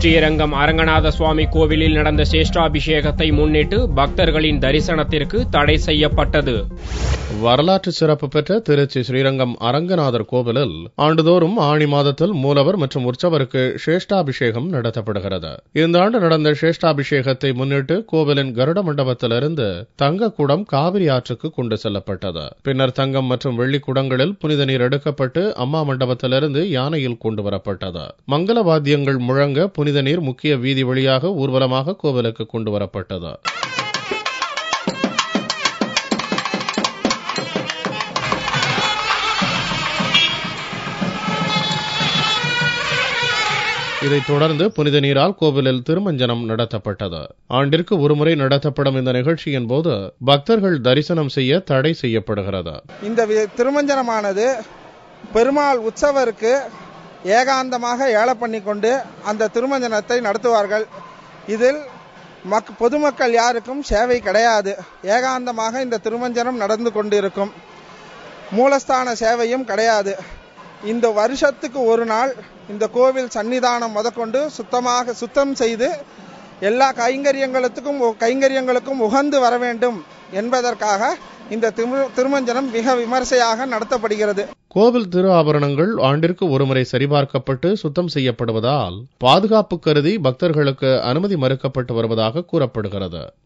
ஸ்ரீரங்கம் அரங்கநாத சுவாமி கோவிலில் நடந்த சேஷ்டாபிஷேகத்தை முன்னிட்டு பக்தர்களின் தரிசனத்திற்கு தடை செய்யப்பட்டது வரலாற்று சிறப்பு பெற்ற திருச்சி ஸ்ரீரங்கம் அரங்கநாதர் கோவிலில் ஆண்டுதோறும் ஆணி மாதத்தில் மூலவர் மற்றும் உற்சவருக்கு சேஷ்டாபிஷேகம் நடத்தப்படுகிறது இந்த ஆண்டு நடந்த சேஷ்டாபிஷேகத்தை முன்னிட்டு கோவிலின் கருட மண்டபத்திலிருந்து தங்க குடம் காவிரி ஆற்றுக்கு கொண்டு செல்லப்பட்டது பின்னர் தங்கம் மற்றும் வெள்ளி குடங்களில் புனித நீர் எடுக்கப்பட்டு அம்மா மண்டபத்திலிருந்து யானையில் கொண்டு வரப்பட்டது மங்கள வாத்தியங்கள் முழங்க புனித நீர் முக்கிய வீதி வழியாக ஊர்வலமாக கோவிலுக்கு கொண்டு வரப்பட்டது இதைத் தொடர்ந்து புனித நீரால் கோவிலில் திருமஞ்சனம் நடத்தப்பட்டது ஆண்டிற்கு ஒருமுறை நடத்தப்படும் இந்த நிகழ்ச்சியின் போது பக்தர்கள் தரிசனம் செய்ய தடை செய்யப்படுகிறது இந்த வி- திருமஞ்சனமானது பெருமாள் உற்சவருக்கு ஏகாந்தமாக ஏல பண்ணி கொண்டு அந்த திருமஞ்சனத்தை நடத்துவார்கள் இதில் மக் பொதுமக்கள் யாருக்கும் சேவை கிடையாது ஏகாந்தமாக இந்த திருமஞ்சனம் நடந்து கொண்டிருக்கும் மூலஸ்தான சேவையும் கிடையாது இந்த வருஷத்துக்கு ஒரு நாள் இந்த கோவில் சன்னிதானம் முதற்கொண்டு சுத்தமாக சுத்தம் செய்து எல்லா கைங்கரியங்களுக்கும் கைங்கரியங்களுக்கும் உகந்து வர வேண்டும் என்பதற்காக இந்த திரு- திருமஞ்சனம் மிக விமர்சையாக நடத்தப்படுகிறது கோவில் திரு ஆபரணங்கள் ஆண்டிற்கு ஒருமுறை சரிபார்க்கப்பட்டு சுத்தம் செய்யப்படுவதால் பாதுகாப்பு கருதி பக்தர்களுக்கு அனுமதி மறுக்கப்பட்டு வருவதாக கூறப்படுகிறது